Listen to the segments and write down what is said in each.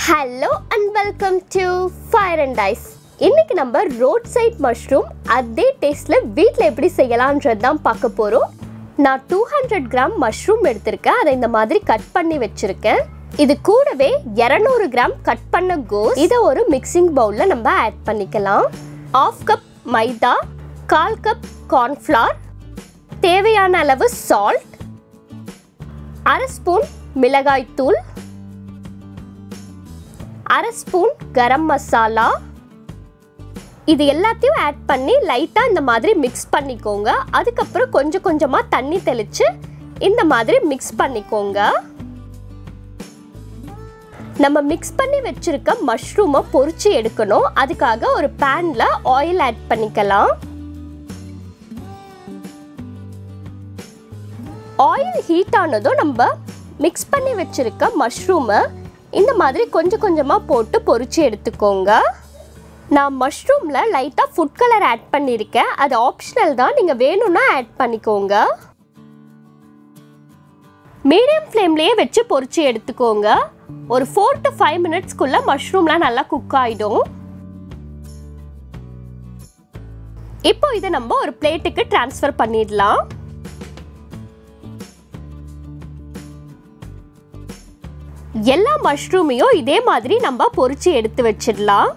hello and welcome to fire and ice இன்னைக்கு நம்ம road side mushroom அதே டேஸ்ட்டில் வீட்டில் எப்படி செய்யலான்றது தான் பார்க்க போகிறோம் நான் டூ ஹண்ட்ரட் கிராம் மஷ்ரூம் எடுத்திருக்கேன் அதை இந்த மாதிரி கட் பண்ணி வச்சுருக்கேன் இது கூடவே இரநூறு கிராம் கட் பண்ண கோஸ் இதை ஒரு மிக்சிங் பவுலில் நம்ம ஆட் பண்ணிக்கலாம் ஆஃப் கப் மைதா கால் கப் கார்ன்ஃப்ளவர் தேவையான அளவு சால்ட் அரை ஸ்பூன் மிளகாய்த்தூள் அரை ஸ்பூன் கரம் மசாலா இது எல்லாத்தையும் ஆட் பண்ணி லைட்டாக இந்த மாதிரி மிக்ஸ் பண்ணிக்கோங்க அதுக்கப்புறம் கொஞ்சம் கொஞ்சமாக தண்ணி தெளித்து இந்த மாதிரி மிக்ஸ் பண்ணிக்கோங்க நம்ம மிக்ஸ் பண்ணி வச்சிருக்க மஷ்ரூமை பொரிச்சு எடுக்கணும் அதுக்காக ஒரு பேனில் ஆயில் ஆட் பண்ணிக்கலாம் ஆயில் ஹீட் ஆனதும் நம்ம மிக்ஸ் பண்ணி வச்சிருக்க மஷ்ரூமை இந்த மாதிரி கொஞ்சம் கொஞ்சமாக போட்டு பொரிச்சு எடுத்துக்கோங்க நான் மஷ்ரூமில் லைட்டாக ஃபுட் கலர் ஆட் பண்ணியிருக்கேன் அது ஆப்ஷனல் தான் நீங்கள் வேணும்னா ஆட் பண்ணிக்கோங்க மீடியம் ஃப்ளேம்லேயே வச்சு பொரிச்சு எடுத்துக்கோங்க ஒரு ஃபோர் டு ஃபைவ் மினிட்ஸ்க்குள்ளே மஷ்ரூம்லாம் நல்லா குக் ஆகிடும் இப்போ இதை நம்ம ஒரு பிளேட்டுக்கு ட்ரான்ஸ்ஃபர் பண்ணிடலாம் எல்லா மஷ்ரூமையும் இதே மாதிரி நம்ம பொரிச்சு எடுத்து வச்சிடலாம்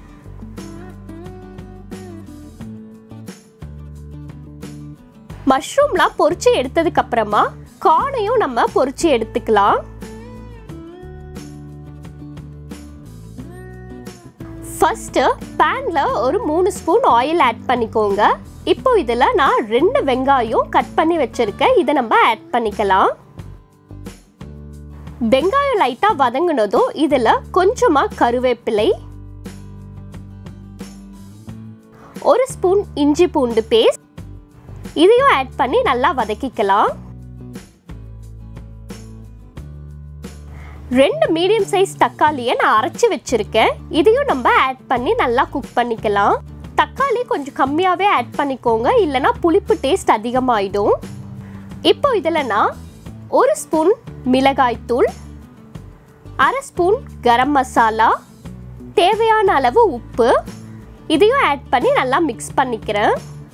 மஷ்ரூம்லாம் பொரிச்சு எடுத்ததுக்கு அப்புறமா கார்னையும் நம்ம பொரிச்சு எடுத்துக்கலாம் ஃபர்ஸ்ட் பேன்ல ஒரு மூணு ஸ்பூன் ஆயில் ஆட் பண்ணிக்கோங்க இப்போ இதில் நான் ரெண்டு வெங்காயம் கட் பண்ணி வச்சிருக்கேன் இதை நம்ம ஆட் பண்ணிக்கலாம் வெங்காயம் லைட்டாக வதங்கினதும் இதில் கொஞ்சமாக கருவேப்பிலை ஒரு ஸ்பூன் இஞ்சி பூண்டு பேஸ்ட் இதையும் ஆட் பண்ணி நல்லா வதக்கிக்கலாம் ரெண்டு மீடியம் சைஸ் தக்காளியை நான் அரைச்சி வச்சிருக்கேன் இதையும் நம்ம ஆட் பண்ணி நல்லா குக் பண்ணிக்கலாம் தக்காளி கொஞ்சம் கம்மியாகவே ஆட் பண்ணிக்கோங்க இல்லைனா புளிப்பு டேஸ்ட் அதிகமாயிடும் இப்போ இதில் நான் ஒரு ஸ்பூன் மிளகாய்த்தூள் அரை ஸ்பூன் கரம் மசாலா தேவையான அளவு உப்பு இதையும் ஆட் பண்ணி நல்லா மிக்ஸ் பண்ணிக்கிறேன்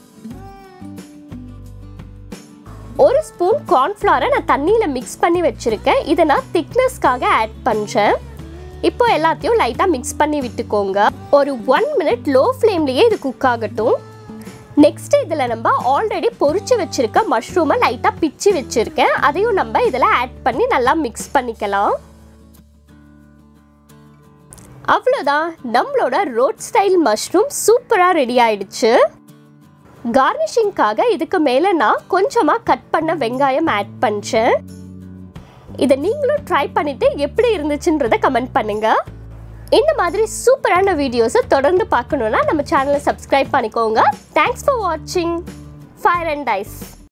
ஒரு ஸ்பூன் கார்ன்ஃப்ளவரை நான் தண்ணியில் மிக்ஸ் பண்ணி வச்சுருக்கேன் இதை நான் திக்னஸ்க்காக ஆட் பண்ணுறேன் இப்போ எல்லாத்தையும் லைட்டாக மிக்ஸ் பண்ணி விட்டுக்கோங்க ஒரு ஒன் மினிட் லோ ஃப்ளேம்லேயே இது குக் ஆகட்டும் நெக்ஸ்ட் இதில் நம்ம ஆல்ரெடி பொரிச்சு வச்சுருக்க மஷ்ரூமை லைட்டாக பிச்சு வச்சுருக்கேன் அதையும் நம்ம இதில் ஆட் பண்ணி நல்லா மிக்ஸ் பண்ணிக்கலாம் அவ்வளோதான் நம்மளோட ரோட் ஸ்டைல் மஷ்ரூம் சூப்பராக ரெடி ஆயிடுச்சு கார்னிஷிங்காக இதுக்கு மேலே நான் கொஞ்சமாக கட் பண்ண வெங்காயம் ஆட் பண்ணுறேன் இதை நீங்களும் ட்ரை பண்ணிவிட்டு எப்படி இருந்துச்சுன்றதை கமெண்ட் பண்ணுங்கள் இந்த மாதிரி சூப்பரான வீடியோஸை தொடர்ந்து பார்க்கணுன்னா நம்ம சேனலை சப்ஸ்கிரைப் பண்ணிக்கோங்க தேங்க்ஸ் ஃபார் வாட்சிங் ஃபயர் அண்ட் ஐஸ்